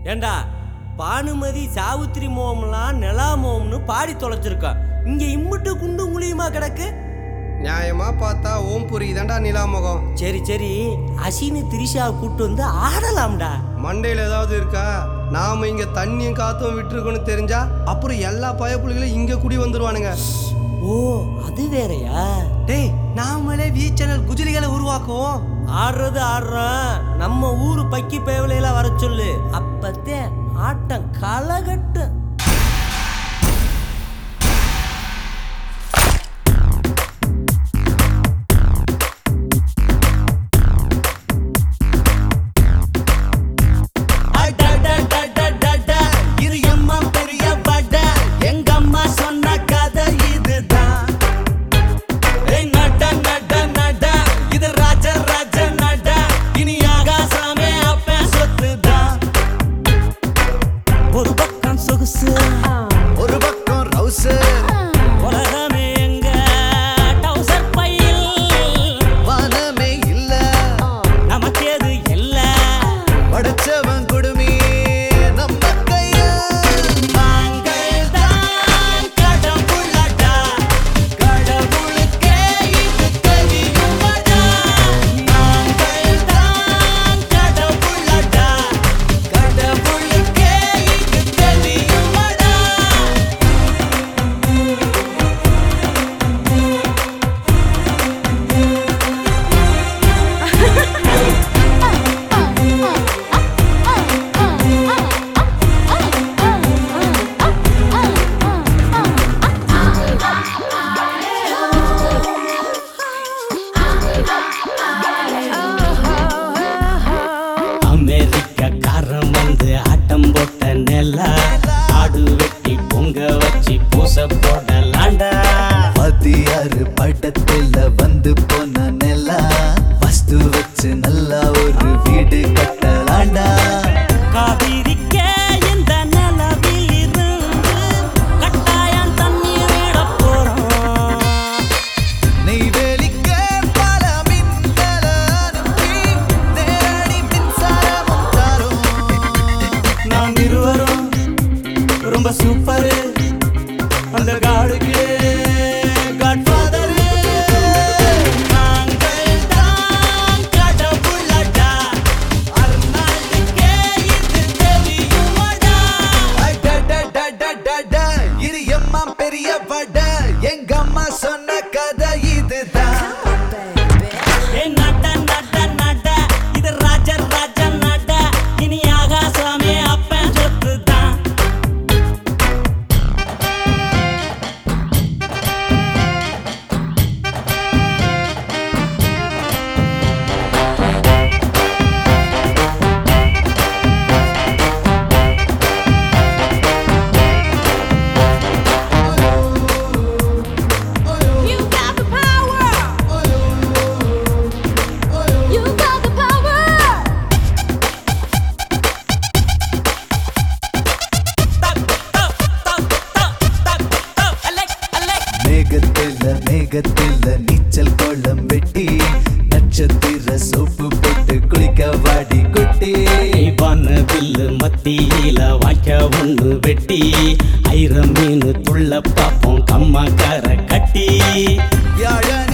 ஏண்டா பானுமதி சாவித்திரி மோம்லாம் நிலா மோம்னு பாடி தொலைச்சிருக்கான் இங்க இம்முட்டு குண்டு குழியுமா கிடக்கு நியாயமா பார்த்தா ஓம்புரி தான்டா நிலாமுகம் சரி சரி அசினு திரிஷா கூட்டு வந்து ஆடலாம்டா மண்டையில் ஏதாவது இருக்கா நாம இங்க தண்ணியும் காத்தும் விட்டுருக்கோன்னு தெரிஞ்சா அப்புறம் எல்லா பயப்புள்ளைகளும் இங்க குடி வந்துருவானுங்க ஓ அது வேறயா டேய் நாமளே வி சேனல் குஜிலிகளை உருவாக்குவோம் ஆடுறது ஆடுறோம் நம்ம ஊரு பக்கி பேவலையில வர சொல்லு அப்பத்தே ஆட்டம் களகட்டு இது எம்மா பெரிய பட எங்க அம்மா சொன்ன கதை இதுதான் ஏய் நட நட நட இது ராஜ ராஜ நட இனி ஆகாசாமே அப்ப சொத்துதான் ஒரு பக்கம் சொகுசு ஒரு பக்கம் ரவுசு உலகமே எங்க டவுசர் பையில் வானமே இல்ல நமக்கேது இல்ல படைச்சவன் குடுமி நம்ம கைய நாங்கள் தான் கடவுளடா கடவுளுக்கே இது தெரியுமடா நாங்கள் தான் கடவுளடா கடவுளுக்கே இது தெரியுமடா அமெரிக்காரன் வந்து ஆட்டம் போட்ட நெல்லா ஆடு வெட்டி பொங்க வச்சு பூச போடலாண்டா மத்தியாரு படத்துல வந்து போன நிலா வஸ்து வச்சு நல்லா ஒரு வீடு கட்டலாண்டா காவிரிக்கே இந்த நிலவில் இருந்து கட்டாயம் தண்ணீர் விட போறோம் நெய்வேலிக்க பல மின்னல அனுப்பி நேரடி மின்சாரமும் தரும் நாம் இருவரும் ரொம்ப சூப்பரு அந்த காடுக்கு காட்ஃபாதரு நாங்கள் தான் கடவுளடா அர்னால்டுக்கே இது தெரியுமடா அடடடடடட, இது எம்மா பெரிய வட எங்க அம்மா சொன்ன கதை இதுதான் ஏ நட நட நட இது ராஜ ராஜ நட இனி ஆகாசாமே அப்பன் சொத்து தான் You got the power. You got the power. மேகத்தில மேகத்தில நீச்சல் கோலம் வெட்டி நட்சத்திர சோப்பு போட்டு குளிக்க வாடி குட்டி வில்லு மத்தியில வாய்க்க ஒண்ணு வெட்டி ஐர மீன் துள்ள பாப்போம் கம்மா கரை கட்டி வியாழன்